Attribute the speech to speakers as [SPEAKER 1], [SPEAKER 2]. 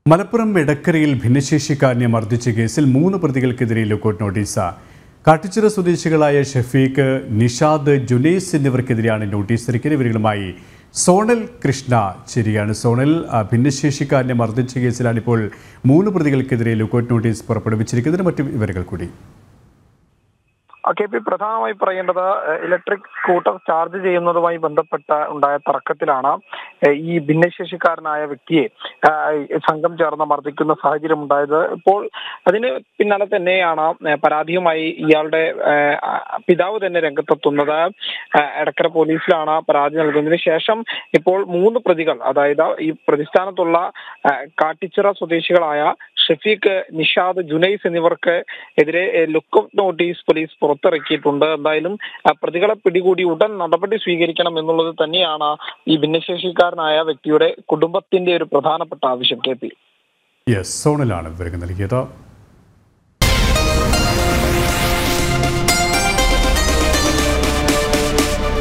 [SPEAKER 1] മലപ്പുറം എടക്കരയിൽ ഭിന്നശേഷിക്കാരനെ മർദ്ദിച്ച കേസിൽ മൂന്ന് പ്രതികൾക്കെതിരെ ലുക്കൌട്ട് നോട്ടീസ് കാട്ടിച്ചിറ സ്വദേശികളായ ഷഫീഖ് നിഷാദ് ജുനൈസ് എന്നിവർക്കെതിരെയാണ് നോട്ടീസ് ഇറക്കിയത് ഇവരുമായി സോണൽ കൃഷ്ണ ശരിയാണ് സോണൽ ആ, ഭിന്നശേഷിക്കാരനെ മർദ്ദിച്ച കേസിലാണ് ഇപ്പോൾ മൂന്ന് പ്രതികൾക്കെതിരെ ലുക്കൌട്ട് നോട്ടീസ് പുറപ്പെടുവിച്ചിരിക്കുന്നത് മറ്റു വിവരങ്ങൾ കൂടി
[SPEAKER 2] കെ പി പ്രധാനമായി പറയേണ്ടത് ഏഹ്, ഇലക്ട്രിക് സ്കൂട്ടർ ചാർജ് ചെയ്യുന്നതുമായി ബന്ധപ്പെട്ട ഉണ്ടായ തർക്കത്തിലാണ് ഏഹ്, ഈ ഭിന്നശേഷിക്കാരനായ വ്യക്തിയെ ഏഹ്, സംഘം ചേർന്ന് മർദ്ദിക്കുന്ന സാഹചര്യം ഉണ്ടായത് ഇപ്പോൾ അതിന് പിന്നാലെ തന്നെയാണ് ഏഹ്, പരാതിയുമായി ഇയാളുടെ ഏഹ്, ആ, പിതാവ് തന്നെ രംഗത്തെത്തുന്നത് ഏഹ്, എടക്കര പോലീസിലാണ് പരാതി നൽകുന്നതിന് ശേഷം ഇപ്പോൾ മൂന്ന് പ്രതികൾ അതായത് ഈ പ്രതിസ്ഥാനത്തുള്ള ഏഹ്, കാട്ടിച്ചിറ സ്വദേശികളായ ഷഫീഖ് നിഷാദ് ജുനൈസ് എന്നിവർക്ക് എതിരെ ലുക്കൌട്ട് നോട്ടീസ് പോലീസ് പുറത്തിറക്കിയിട്ടുണ്ട് എന്തായാലും ആ, പ്രതികളെ പിടികൂടി ഉടൻ നടപടി സ്വീകരിക്കണം എന്നുള്ളത് തന്നെയാണ് ഈ ഭിന്നശേഷിക്കാരനായ വ്യക്തിയുടെ കുടുംബത്തിന്റെ ഒരു പ്രധാനപ്പെട്ട ആവശ്യം കെ പി
[SPEAKER 1] യെസ് സോണലാണ് വിവരങ്ങൾ നൽകിയത്